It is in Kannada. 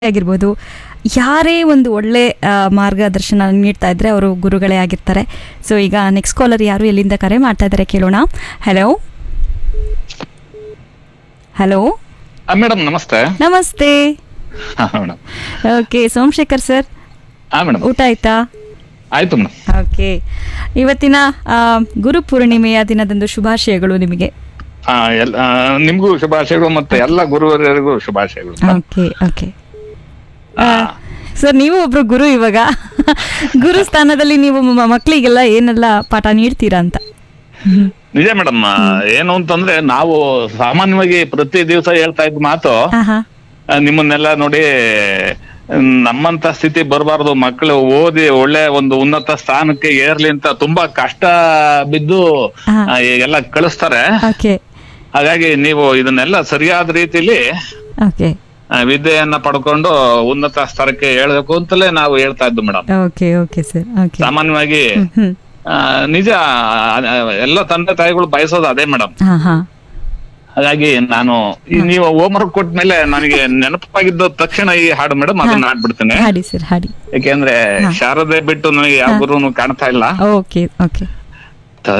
ಆಗಿರ್ಬೋದು ಯಾರೇ ಒಂದು ಒಳ್ಳೆ ಆ, ಮಾರ್ಗದರ್ಶನ ನೀಡ್ತಾ ಇದ್ರೆ ಅವರು ಗುರುಗಳೇ ಆಗಿರ್ತಾರೆ ಸೊ ಈಗ ನೆಕ್ಸ್ಟ್ ಕಾಲರ್ ಯಾರು ಎಲ್ಲಿಂದ ಕರೆ ಮಾಡ್ತಾ ಇದ್ದಾರೆ ಕೇಳೋಣ ಹಲೋ ಹಲೋ ಮೇಡಮ್ ನಮಸ್ತೆ ನಮಸ್ತೆ ಮೇಡಮ್ ಓಕೆ ಸೋಮಶೇಖರ್ ಸರ್ ಹಾ ಮೇಡಮ್ ಊಟ ಆಯ್ತಾ ಆಯ್ತು ಮೇಡಮ್ ಓಕೆ ಇವತ್ತಿನ ಆ, ಗುರು ಪೂರ್ಣಿಮೆಯ ದಿನದಂದು ಶುಭಾಶಯಗಳು ನಿಮಗೆ ಆ, ಎಲ್ಲ ಆ, ನಿಮ್ಗೂ ಶುಭಾಶಯಗಳು ಮತ್ತೆ ಎಲ್ಲ ಗುರುವರಿಗೂ ಶುಭಾಶಯಗಳು ಓಕೆ ಓಕೆ ಸರ್ ನೀವು ಒಬ್ರು ಗುರು ಇವಾಗ ಗುರು ಸ್ಥಾನದಲ್ಲಿ ನೀವು ಮ- ಮಕ್ಕಳಿಗೆಲ್ಲ ಏನೆಲ್ಲ ಪಾಠ ನೀಡ್ತೀರಾ ಅಂತ ನಿಜ ಮೇಡಮ್ ಏನು ಅಂತಂದ್ರೆ ನಾವು ಸಾಮಾನ್ಯವಾಗಿ ಪ್ರತಿ ದಿವಸ ಹೇಳ್ತಾ ಇದ್ ಮಾತು ಹಾ ಹಾ ಆ, ನಿಮ್ಮನ್ನೆಲ್ಲ ನೋಡಿ ಮ್, ನಮ್ಮಂತ ಸ್ಥಿತಿ ಬರಬಾರ್ದು ಮಕ್ಕಳು ಓದಿ ಒಳ್ಳೆ ಒಂದು ಉನ್ನತ ಸ್ಥಾನಕ್ಕೆ ಏರ್ಲಿ ಅಂತ ತುಂಬಾ ಕಷ್ಟ ಬಿದ್ದು ಹಾ. ಆ, ಎಲ್ಲ ಕಳಿಸ್ತಾರೆ ಓಕೆ ಹಾಗಾಗಿ ನೀವು ಇದನ್ನೆಲ್ಲ ಸರಿಯಾದ ರೀತಿಲಿ ಓಕೆ ಆ, ವಿದ್ಯೆಯನ್ನ ಪಡ್ಕೊಂಡು ಉನ್ನತ ಸ್ತರಕ್ಕೆ ಹೇಳ್ಬೇಕು ಅಂತಲೇ ನಾವು ಹೇಳ್ತಾ ಇದ್ದು madam okay okay sir okay ಸಾಮಾನ್ಯವಾಗಿ ಹ್ಮ್ ಆ, ನಿಜ ಆ, ಎಲ್ಲ ತಂದೆ ತಾಯಿಗಳು ಬಯಸೋದು ಅದೇ ಮೇಡಮ್ ಹಾ ಹಾ ಹಾಗಾಗಿ ನಾನು ಈ ನೀವು ಹೋಮ್ ವರ್ಕ್ ಕೊಟ್ಮೇಲೆ ನನಗೆ ನೆನಪಾಗಿದ್ದ ತಕ್ಷಣ ಈ ಹಾಡು ಮೇಡಮ್ ಅದನ್ನ ಹಾಡ್ಬಿಡ್ತೇನೆ ಹಾಡಿ ಸರ್ ಹಾಡಿ ಯಾಕೆಂದ್ರೆ ಶಾರದೆ ಬಿಟ್ಟು ನನಗೆ ಯಾವ ಗುರುನು ಕಾಣ್ತಾ ಇಲ್ಲ ಓಕೆ ಓಕೆ